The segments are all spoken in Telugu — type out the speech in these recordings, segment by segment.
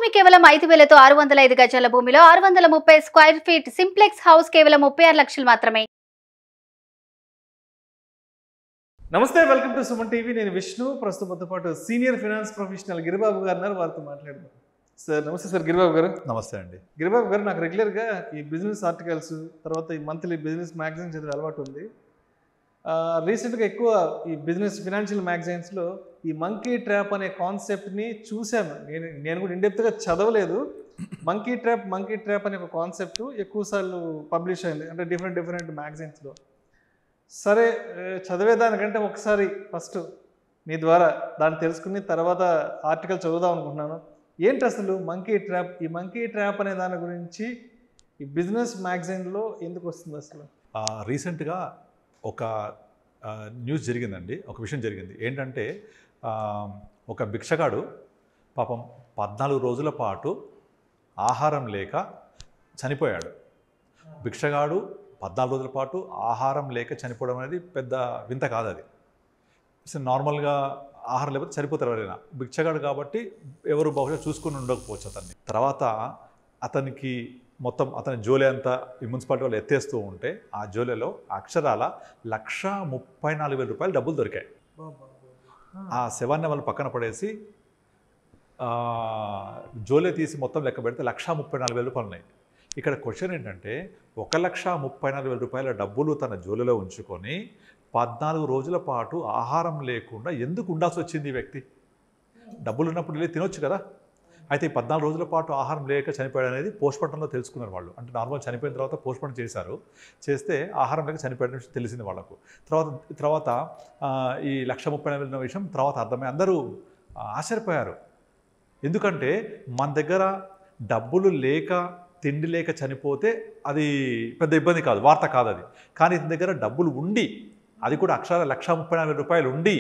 భూమి కేవలం ఐదు వేలతో ఆరు వందల ఐదు గజాల భూమిలో ఆరు వందల ముప్పై స్క్వేర్ ఫీట్ సింప్లెక్స్ హౌస్ కేవలం ముప్పై ఆరు లక్షలు మాత్రమే నమస్తే వెల్కమ్ టు సుమన్ టీవీ నేను విష్ణు ప్రస్తుతంతో పాటు సీనియర్ ఫైనాన్స్ ప్రొఫెషనల్ గిరిబాబు గారు ఉన్నారు వారితో మాట్లాడదాం సార్ నమస్తే సార్ గిరిబాబు గారు నమస్తే అండి గిరిబాబు గారు నాకు రెగ్యులర్గా ఈ బిజినెస్ ఆర్టికల్స్ తర్వాత ఈ మంత్లీ బిజినెస్ మ్యాగజైన్ చదివే అలవాటు ఉంది రీసెంట్గా ఎక్కువ ఈ బిజినెస్ ఫినాన్షియల్ మ్యాగజైన్స్లో ఈ మంకీ ట్రాప్ అనే కాన్సెప్ట్ని చూశాను నేను నేను కూడా ఇండెప్త్గా చదవలేదు మంకీ ట్రాప్ మంకీ ట్రాప్ అనే ఒక కాన్సెప్ట్ ఎక్కువసార్లు పబ్లిష్ అయింది అంటే డిఫరెంట్ డిఫరెంట్ మ్యాగజైన్స్లో సరే ఏ, చదివేదానికంటే ఒకసారి ఫస్ట్ మీ ద్వారా దాన్ని తెలుసుకుని తర్వాత ఆర్టికల్ చదువుదాం అనుకుంటున్నాను ఏంటి అసలు మంకీ ట్రాప్ ఈ మంకీ ట్రాప్ అనే దాని గురించి ఈ బిజినెస్ మ్యాగజైన్లో ఎందుకు వస్తుంది అసలు ఆ, రీసెంట్గా ఒక ఆ, న్యూస్ జరిగిందండి ఒక విషయం జరిగింది ఏంటంటే ఆ, ఒక భిక్షగాడు పాపం పద్నాలుగు రోజుల పాటు ఆహారం లేక చనిపోయాడు భిక్షగాడు పద్నాలుగు రోజుల పాటు ఆహారం లేక చనిపోవడం అనేది పెద్ద వింత కాదు అది సో నార్మల్గా ఆహారం లేకపోతే చనిపోతారు ఎవరైనా భిక్షగాడు కాబట్టి ఎవరు బహుశా చూసుకుని ఉండకపోవచ్చు అతన్ని తర్వాత అతనికి మొత్తం అతని జోలే అంతా ఈ మున్సిపాలిటీ వాళ్ళు ఎత్తేస్తూ ఉంటే ఆ జోలేలో అక్షరాల లక్ష ముప్పై నాలుగు వేల రూపాయలు డబ్బులు దొరికాయి ఆ శవాన్ని వాళ్ళు పక్కన పడేసి ఆ, జోలే తీసి మొత్తం లెక్క పెడితే లక్ష ముప్పై నాలుగు వేల రూపాయలు ఉన్నాయి ఇక్కడ క్వశ్చన్ ఏంటంటే ఒక లక్ష ముప్పై నాలుగు వేల రూపాయల డబ్బులు తన జోలిలో ఉంచుకొని పద్నాలుగు రోజుల పాటు ఆహారం లేకుండా ఎందుకు ఉండాల్సి వచ్చింది ఈ వ్యక్తి డబ్బులు ఉన్నప్పుడు వెళ్ళి తినొచ్చు కదా అయితే ఈ పద్నాలుగు రోజుల పాటు ఆహారం లేక చనిపోయాడు అనేది పోస్ట్మార్టంలో తెలుసుకున్నారు వాళ్ళు అంటే నార్మల్ చనిపోయిన తర్వాత పోస్ట్మార్టం చేశారు చేస్తే ఆహారం లేక చనిపోయిన విషయం తెలిసింది వాళ్ళకు తర్వాత తర్వాత ఆ, ఈ లక్ష ముప్పై నాలుగు వేల విషయం తర్వాత అర్థమై అందరూ ఆ, ఆశ్చర్యపోయారు ఎందుకంటే మన దగ్గర డబ్బులు లేక తిండి లేక చనిపోతే అది పెద్ద ఇబ్బంది కాదు వార్త కాదు అది కానీ ఇతని దగ్గర డబ్బులు ఉండి అది కూడా అక్షరాల లక్ష ముప్పై నాలుగు వేల రూపాయలు ఉండి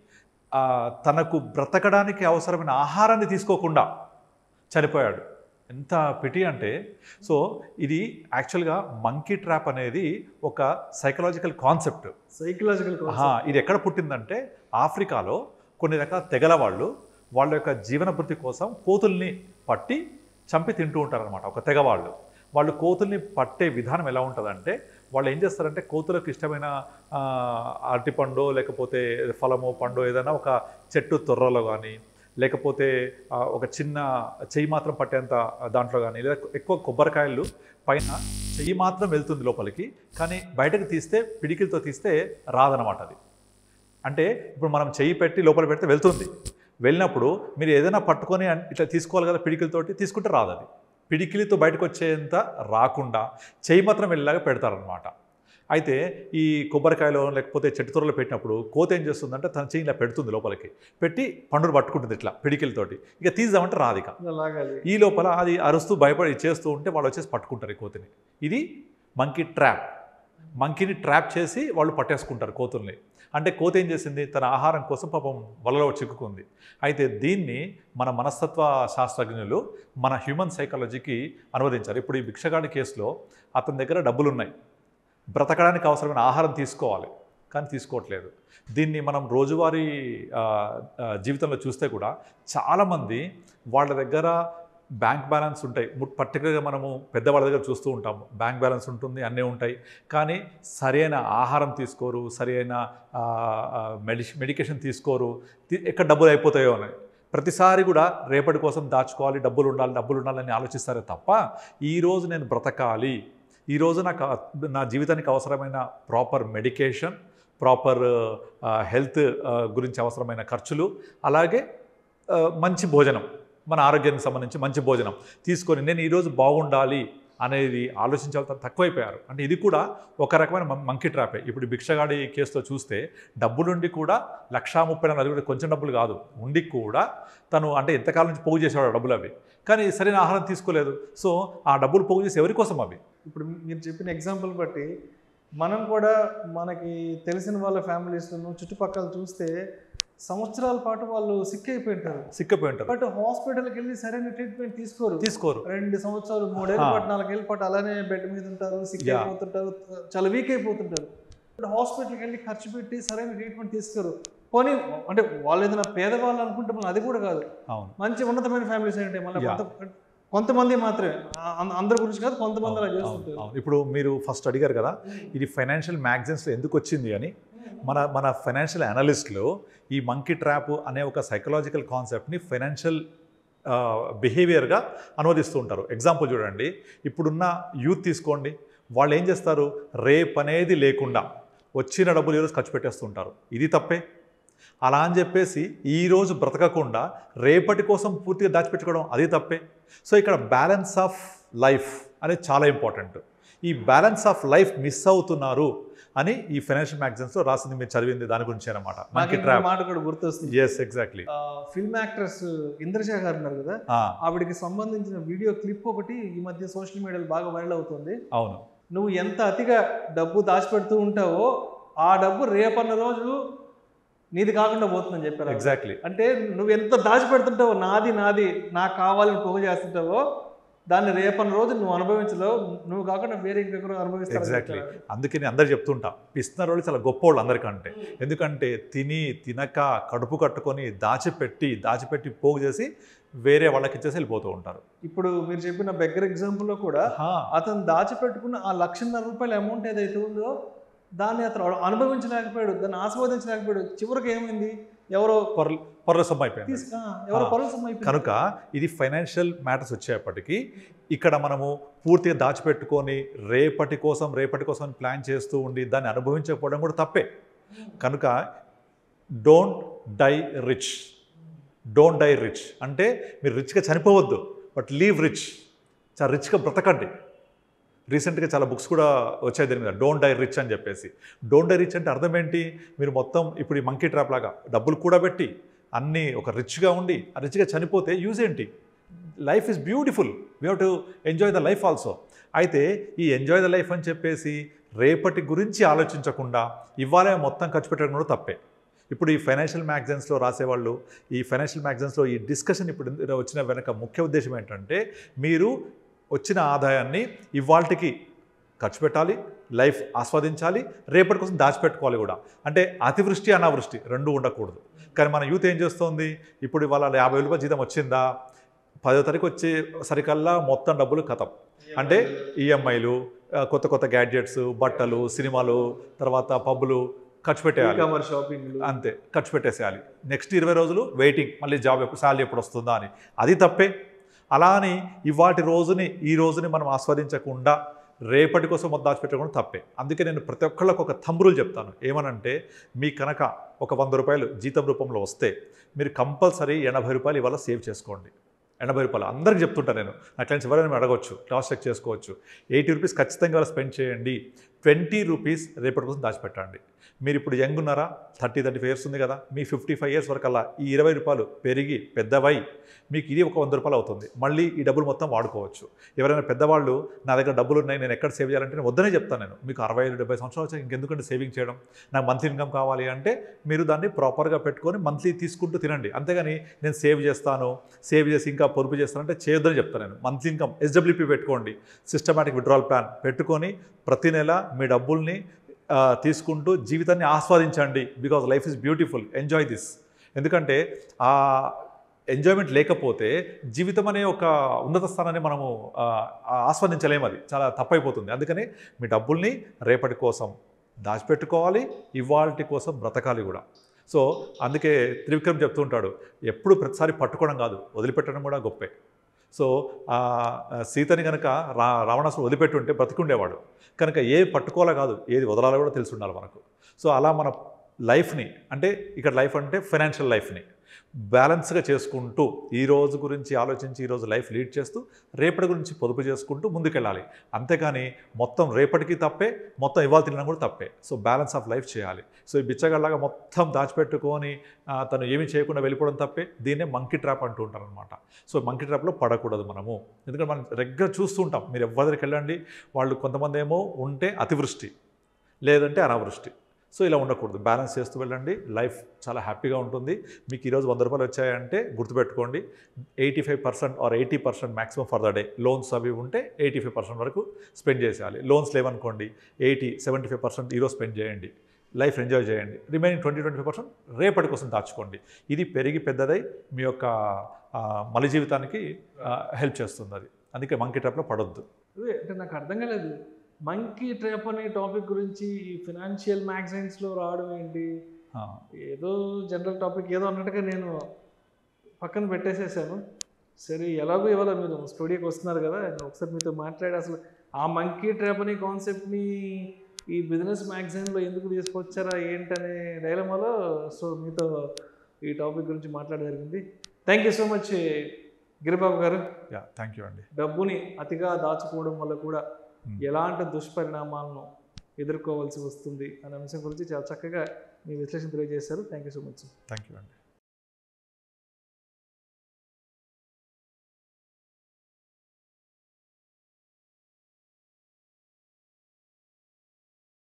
ఆ, తనకు బ్రతకడానికి అవసరమైన ఆహారాన్ని తీసుకోకుండా చనిపోయాడు ఎంత పిటి అంటే సో ఇది యాక్చువల్గా మంకీ ట్రాప్ అనేది ఒక సైకలాజికల్ కాన్సెప్ట్ సైకలాజికల్ ఆహా, ఇది ఎక్కడ పుట్టిందంటే ఆఫ్రికాలో కొన్ని రకాల తెగల వాళ్ళు వాళ్ళ యొక్క జీవన భృతి కోసం కోతుల్ని పట్టి చంపి తింటూ ఉంటారనమాట ఒక తెగ వాళ్ళు వాళ్ళు కోతుల్ని పట్టే విధానం ఎలా ఉంటుందంటే వాళ్ళు ఏం చేస్తారంటే కోతులకు ఇష్టమైన ఆ, అరటిపండు లేకపోతే ఫలమో పండు ఏదైనా ఒక చెట్టు తొర్రలో కానీ లేకపోతే ఆ, ఒక చిన్న చెయ్యి మాత్రం పట్టేంత దాంట్లో కానీ లేదా ఎక్కువ కొబ్బరికాయలు పైన చెయ్యి మాత్రం వెళ్తుంది లోపలికి కానీ బయటకు తీస్తే పిడికిలతో తీస్తే రాదనమాట అది అంటే ఇప్పుడు మనం చెయ్యి పెట్టి లోపల పెడితే వెళ్తుంది వెళ్ళినప్పుడు మీరు ఏదైనా పట్టుకొని అన్- ఇట్లా తీసుకోవాలి కదా పిడికిలతోటి తీసుకుంటే రాదు అది పిడికిలితో బయటకు వచ్చేంత రాకుండా చెయ్యి మాత్రం వెళ్ళేలాగా పెడతారనమాట అయితే ఈ కొబ్బరికాయలో లేకపోతే చెట్టు తొరలో పెట్టినప్పుడు కోత ఏం చేస్తుందంటే తన చెయ్యి ఇలా పెడుతుంది లోపలికి పెట్టి పండును పట్టుకుంటుంది ఇట్లా పిడికిలతోటి ఇక తీద్దామంటే రాదు ఇక లాగాలి ఈ లోపల అది అరుస్తూ భయపడి చేస్తూ ఉంటే వాళ్ళు వచ్చేసి పట్టుకుంటారు ఈ కోతిని ఇది మంకీ ట్రాప్ మంకీని ట్రాప్ చేసి వాళ్ళు పట్టేసుకుంటారు కోతుల్ని అంటే కోతి ఏం చేసింది తన ఆహారం కోసం పాపం వలలో చిక్కుకుంది అయితే దీన్ని మన మనస్తత్వ శాస్త్రజ్ఞులు మన హ్యూమన్ సైకాలజీకి అనువదించారు ఇప్పుడు ఈ భిక్షగాడి కేసులో అతని దగ్గర డబ్బులు ఉన్నాయి బ్రతకడానికి అవసరమైన ఆహారం తీసుకోవాలి కానీ తీసుకోవట్లేదు దీన్ని మనం రోజువారీ ఆ, ఆ, జీవితంలో చూస్తే కూడా చాలామంది వాళ్ళ దగ్గర బ్యాంక్ బ్యాలెన్స్ ఉంటాయి ము- పర్టికులర్గా మనము పెద్దవాళ్ళ దగ్గర చూస్తూ ఉంటాము బ్యాంక్ బ్యాలెన్స్ ఉంటుంది అన్నీ ఉంటాయి కానీ సరైన ఆహారం తీసుకోరు సరైన ఆ, ఆ, మెడి మెడికేషన్ తీసుకోరు తీ- ఎక్కడ డబ్బులు అయిపోతాయో అని ప్రతిసారి కూడా రేపటి కోసం దాచుకోవాలి డబ్బులు ఉండాలి డబ్బులు ఉండాలని ఆలోచిస్తారే తప్ప ఈరోజు నేను బ్రతకాలి ఈరోజు నాకు ఆ- నా జీవితానికి అవసరమైన ప్రాపర్ మెడికేషన్ ప్రాపర్ హెల్త్ గురించి అవసరమైన ఖర్చులు అలాగే ఆ, మంచి భోజనం మన ఆరోగ్యానికి సంబంధించి మంచి భోజనం తీసుకొని నేను ఈరోజు బాగుండాలి అనేది ఆలోచించే వాళ్ళు తక్కువైపోయారు అంటే ఇది కూడా ఒక రకమైన మం- మంకీ ట్రాపే ఇప్పుడు ఈ భిక్షగాడి కేసులో చూస్తే డబ్బులుండి కూడా లక్షా ముప్పై నాలుగు వేలు కొంచెం డబ్బులు కాదు ఉండి కూడా తను అంటే ఎంతకాలం నుంచి పోగు చేసేవాడు డబ్బులు అవి కానీ సరైన ఆహారం తీసుకోలేదు సో ఆ డబ్బులు పోగు చేసి ఎవరి కోసం అవి ఇప్పుడు మీరు చెప్పిన ఎగ్జాంపుల్ బట్టి మనం కూడా మనకి తెలిసిన వాళ్ళ ఫ్యామిలీస్లో చుట్టుపక్కల చూస్తే సంవత్సరాల పాటు వాళ్ళు సిక్ అయిపోయింటారు సిక్కపోయి ఉంటారు బట్ హాస్పిటల్కి వెళ్ళి సరైన ట్రీట్మెంట్ తీసుకోరు తీసుకోరు రెండు సంవత్సరాలు మూడేళ్ళ ఆ. పాటు నాలుగేళ్ళ పాటు అలానే బెడ్ మీద ఉంటారు సిక్ Yeah. అయిపోతుంటారు చాలా వీక్ అయిపోతుంటారు బట్ హాస్పిటల్కి వెళ్ళి ఖర్చు పెట్టి సరైన ట్రీట్మెంట్ తీసుకోరు పోనీ అంటే వాళ్ళు ఏదైనా పేదవాళ్ళు అనుకుంటే మళ్ళీ అది కూడా కాదు అవును మంచి ఉన్నతమైన ఫ్యామిలీస్ ఏంటి మళ్ళీ Yeah. కొంత కొంతమంది మాత్రమే ఆ- అం- అందరి గురించి కాదు కొంతమంది అలా అవును, చేస్తుంటారు అవును. ఇప్పుడు మీరు ఫస్ట్ అడిగారు కదా ఇది ఫైనాన్షియల్ మ్యాగజైన్స్లో ఎందుకు వచ్చింది అని మన మన ఫైనాన్షియల్ అనలిస్ట్లో ఈ మంకీ ట్రాప్ అనే ఒక సైకలాజికల్ కాన్సెప్ట్ని ఫైనాన్షియల్ బిహేవియర్గా అనువదిస్తూ ఉంటారు ఎగ్జాంపుల్ చూడండి ఇప్పుడున్న యూత్ తీసుకోండి వాళ్ళు ఏం చేస్తారు రేప్ అనేది లేకుండా వచ్చిన డబ్బులు ఈరోజు ఖర్చు పెట్టేస్తుంటారు ఇది తప్పే అలా అని చెప్పేసి ఈరోజు బ్రతకకుండా రేపటి కోసం పూర్తిగా దాచిపెట్టుకోవడం అది తప్పే సో ఇక్కడ బ్యాలెన్స్ ఆఫ్ లైఫ్ అనేది చాలా ఇంపార్టెంట్ ఈ బ్యాలెన్స్ ఆఫ్ లైఫ్ మిస్ అవుతున్నారు అని ఈ ఫైనాన్షియల్ మ్యాగజైన్స్లో రాసింది మీరు చదివింది దాని గురించి అనమాట నాకు మనకి ఇంకో ట్రాప్ మాట కూడా గుర్తొస్తుంది yes exactly film actress Indraja garu ఉన్నారు కదా ఆవిడకి సంబంధించిన వీడియో క్లిప్ ఒకటి ఈ మధ్య సోషల్ మీడియాలో బాగా వైరల్ అవుతుంది అవును నువ్వు ఎంత అతిగా డబ్బు దాచిపెడుతూ ఉంటావో ఆ డబ్బు రేపన్న రోజు నీది కాకుండా పోతుందని చెప్పారు ఆవిడ. ఎగ్జాక్ట్లీ అంటే నువ్వు ఎంత దాచిపెడుతుంటావో నాది నాది నాకు కావాలని పోగు చేస్తుంటావో దాన్ని రేపన్న రోజు నువ్వు అనుభవించలేవు నువ్వు కాకుండా వేరే ఇంకొకరు అనుభవిస్తారు ఎగ్జాక్ట్లీ అందుకే నేను అందరు చెప్తుంటా పిస్తున్న వాళ్ళు చాలా గొప్పోళ్ళు అందరికంటే ఎందుకంటే తిని తినక కడుపు కట్టుకొని దాచిపెట్టి దాచిపెట్టి పోగు చేసి వేరే వాళ్ళకి ఇచ్చేసి వెళ్ళిపోతూ ఉంటారు ఇప్పుడు మీరు చెప్పిన బెగ్గర్ ఎగ్జాంపుల్లో కూడా హా, అతను దాచిపెట్టుకున్న ఆ లక్షన్నర రూపాయల అమౌంట్ ఏదైతే ఉందో దాన్ని అతను అనుభవించలేకపోయాడు దాన్ని ఆస్వాదించలేకపోయాడు చివరికి ఏమైంది ఎవరో పొరలు పొరల సొమ్ము అయిపోయింది తీసుకు ఎవరో ఆ. పరులు అయిపోయింది కనుక ఇది ఫైనాన్షియల్ మ్యాటర్స్ వచ్చేప్పటికీ ఇక్కడ మనము పూర్తిగా దాచిపెట్టుకొని రేపటి కోసం రేపటి కోసం ప్లాన్ చేస్తూ ఉండి దాన్ని అనుభవించకపోవడం కూడా తప్పే కనుక don't die rich don't die rich అంటే మీరు రిచ్గా చనిపోవద్దు బట్ లీవ్ రిచ్ చాలా రిచ్గా బ్రతకండి రీసెంట్గా చాలా బుక్స్ కూడా వచ్చాయి దీని మీద డోంట్ డై రిచ్ అని చెప్పేసి డోంట్ డై రిచ్ అంటే అర్థం ఏంటి మీరు మొత్తం ఇప్పుడు ఈ మంకీ ట్రాప్ లాగా డబ్బులు కూడా పెట్టి అన్నీ ఒక రిచ్గా ఉండి ఆ రిచ్గా చనిపోతే యూజ్ ఏంటి life is beautiful we have to enjoy the life also అయితే ఈ ఎంజాయ్ ద లైఫ్ అని చెప్పేసి రేపటి గురించి ఆలోచించకుండా ఇవ్వాలే మొత్తం ఖర్చు పెట్టడం కూడా తప్పే ఇప్పుడు ఈ ఫైనాన్షియల్ మ్యాగజైన్స్లో రాసేవాళ్ళు ఈ ఫైనాన్షియల్ మ్యాగజైన్స్లో ఈ డిస్కషన్ ఇప్పుడు ఇందులో వచ్చిన వెనక ముఖ్య ఉద్దేశం ఏంటంటే మీరు వచ్చిన ఆదాయాన్ని ఇవాళకి ఖర్చు పెట్టాలి లైఫ్ ఆస్వాదించాలి రేపటి కోసం దాచిపెట్టుకోవాలి కూడా అంటే అతివృష్టి అనావృష్టి రెండు ఉండకూడదు కానీ మన యూత్ ఏం చేస్తోంది ఇప్పుడు ఇవాళ యాభై రూపాయల జీతం వచ్చిందా పదో తారీఖు వచ్చే సరికల్లా మొత్తం డబ్బులు కథం అంటే ఈఎంఐలు కొత్త కొత్త గ్యాడ్జెట్స్ బట్టలు సినిమాలు తర్వాత పబ్బులు ఖర్చు పెట్టేయాలి కామర్స్ షాపింగ్ అంతే ఖర్చు పెట్టేసేయాలి నెక్స్ట్ ఇరవై రోజులు వెయిటింగ్ మళ్ళీ జాబ్ ఎప్పుడు శాలరీ ఎప్పుడు వస్తుందా అని అది తప్పే అలా అని ఇవాటి రోజుని ఈ రోజుని మనం ఆస్వాదించకుండా రేపటి కోసం మొత్తం దాచిపెట్టడం తప్పే అందుకే నేను ప్రతి ఒక్కళ్ళకు ఒక తంబురులు చెప్తాను ఏమనంటే మీ కనుక ఒక వంద రూపాయలు జీతం రూపంలో వస్తే మీరు కంపల్సరీ ఎనభై రూపాయలు ఇవాళ సేవ్ చేసుకోండి ఎనభై రూపాయలు అందరికి చెప్తుంటా నేను నా క్లయింట్స్ ఎవరైనా మీరు అడగొచ్చు క్లాస్ చెక్ చేసుకోవచ్చు ఎయిటీ రూపీస్ ఖచ్చితంగా ఇవాళ స్పెండ్ చేయండి ట్వంటీ రూపీస్ రేపటి కోసం దాచిపెట్టండి మీరు ఇప్పుడు యంగ్ ఉన్నారా థర్టీ థర్టీ ఫైవ్ ఇయర్స్ ఉంది కదా మీ ఫిఫ్టీ ఫైవ్ ఇయర్స్ వరకు అలా ఈ ఇరవై రూపాయలు పెరిగి పెద్దవై మీకు ఇది ఒక వంద రూపాయలు అవుతుంది మళ్ళీ ఈ డబ్బులు మొత్తం వాడుకోవచ్చు ఎవరైనా పెద్దవాళ్ళు నా దగ్గర డబ్బులు ఉన్నాయి నేను ఎక్కడ సేవ్ చేయాలంటే నేను వద్దనే చెప్తాను నేను మీకు అరవై ఐదు డెబ్బై సంవత్సరాలు వచ్చాక ఇంకెందుకంటే సేవింగ్ చేయడం నాకు మంత్లీ ఇన్కమ్ కావాలి అంటే మీరు దాన్ని ప్రాపర్గా పెట్టుకొని మంత్లీ తీసుకుంటూ తినండి అంతేగాని నేను సేవ్ చేస్తాను సేవ్ చేసి ఇంకా పొదుపు చేస్తానంటే చేయొద్దని చెప్తాను నేను మంత్లీ ఇన్కమ్ ఎస్డబ్ల్యూపీ పెట్టుకోండి సిస్టమాటిక్ విడ్రాల్ ప్లాన్ పెట్టుకొని ప్రతి నెల మీ డబ్బుల్ని ఆ, తీసుకుంటూ జీవితాన్ని ఆస్వాదించండి because life is beautiful enjoy this ఎందుకంటే ఆ ఎంజాయ్మెంట్ లేకపోతే జీవితం అనే ఒక ఉన్నత స్థానాన్ని మనము ఆ, ఆ, ఆస్వాదించలేము అది చాలా తప్పైపోతుంది అందుకని మీ డబ్బుల్ని రేపటి కోసం దాచిపెట్టుకోవాలి ఇవాళ కోసం బ్రతకాలి కూడా సో అందుకే త్రివిక్రమ్ చెప్తూ ఉంటాడు ఎప్పుడు ప్రతిసారి పట్టుకోవడం కాదు వదిలిపెట్టడం కూడా గొప్పే సో ఆ ఆ సీతని కనుక రా రావణాసుడు వదిలిపెట్టి ఉంటే బ్రతికుండేవాడు కనుక ఏ పట్టుకోవాలో కాదు ఏది వదలాలో కూడా తెలిసి ఉండాలి మనకు సో అలా మన లైఫ్ని అంటే ఇక్కడ లైఫ్ అంటే ఫైనాన్షియల్ లైఫ్ని బ్యాలెన్స్గా చేసుకుంటూ ఈ రోజు గురించి ఆలోచించి ఈ రోజు లైఫ్ లీడ్ చేస్తూ రేపటి గురించి పొదుపు చేసుకుంటూ ముందుకెళ్ళాలి అంతేకాని మొత్తం రేపటికి తప్పే మొత్తం ఇవాళ తినడం కూడా తప్పే సో బ్యాలెన్స్ ఆఫ్ లైఫ్ చేయాలి సో ఈ బిచ్చగల్లాగా మొత్తం దాచిపెట్టుకొని ఆ, తను ఏమీ చేయకుండా వెళ్ళిపోవడం తప్పే దీన్నే మంకీ ట్రాప్ అంటూ ఉంటారు అనమాట సో మంకీ ట్రాప్లో పడకూడదు మనము ఎందుకంటే మనం రెగ్యులర్ చూస్తుంటాం మీరు ఎవరి దగ్గరికి వెళ్ళండి వాళ్ళు కొంతమంది ఏమో ఉంటే అతివృష్టి లేదంటే అనావృష్టి సో ఇలా ఉండకూడదు బ్యాలెన్స్ చేస్తూ వెళ్ళండి లైఫ్ చాలా హ్యాపీగా ఉంటుంది మీకు ఈరోజు వంద రూపాయలు వచ్చాయంటే గుర్తుపెట్టుకోండి eighty five percent or eighty percent maximum for the day loans అవి ఉంటే ఎయిటీ ఫైవ్ పర్సెంట్ వరకు స్పెండ్ చేసేయాలి లోన్స్ లేవనుకోండి ఎయిటీ సెవెంటీ ఫైవ్ పర్సెంట్ ఈరోజు స్పెండ్ చేయండి లైఫ్ ఎంజాయ్ చేయండి remaining twenty twenty five percent రేపటి కోసం దాచుకోండి ఇది పెరిగి పెద్దదై మీ యొక్క ఆ, మలి జీవితానికి హెల్ప్ చేస్తుంది అది అందుకే మంకీ ట్రాప్లో పడొద్దు అదే అంటే నాకు అర్థం కాలేదు మంకీ ట్రాప్ అనే టాపిక్ గురించి ఈ ఫినాన్షియల్ మ్యాగజైన్స్లో రావడం ఏంటి ఆ, ఏదో జనరల్ టాపిక్ ఏదో అన్నట్టుగా నేను పక్కన పెట్టేసేసాను సరే ఎలాగో ఇవాళ మీరు స్టూడియోకి వస్తున్నారు కదా నేను ఒకసారి మీతో మాట్లాడి అసలు ఆ మంకీ ట్రాప్ అనే కాన్సెప్ట్ని ఈ బిజినెస్ మ్యాగజైన్లో ఎందుకు తీసుకొచ్చారా ఏంటనే డైలమాలో సో మీతో ఈ టాపిక్ గురించి మాట్లాడడం జరిగింది thank you so much Giribabu garu yeah thank you అండి డబ్బుని అతిగా దాచుకోవడం వల్ల కూడా Hmm. ఎలాంటి దుష్పరిణామాలను ఎదుర్కోవాల్సి వస్తుంది అనే అంశం గురించి చాలా చక్కగా మీ విశ్లేషణ తెలియజేశారు thank you so much thank you అండి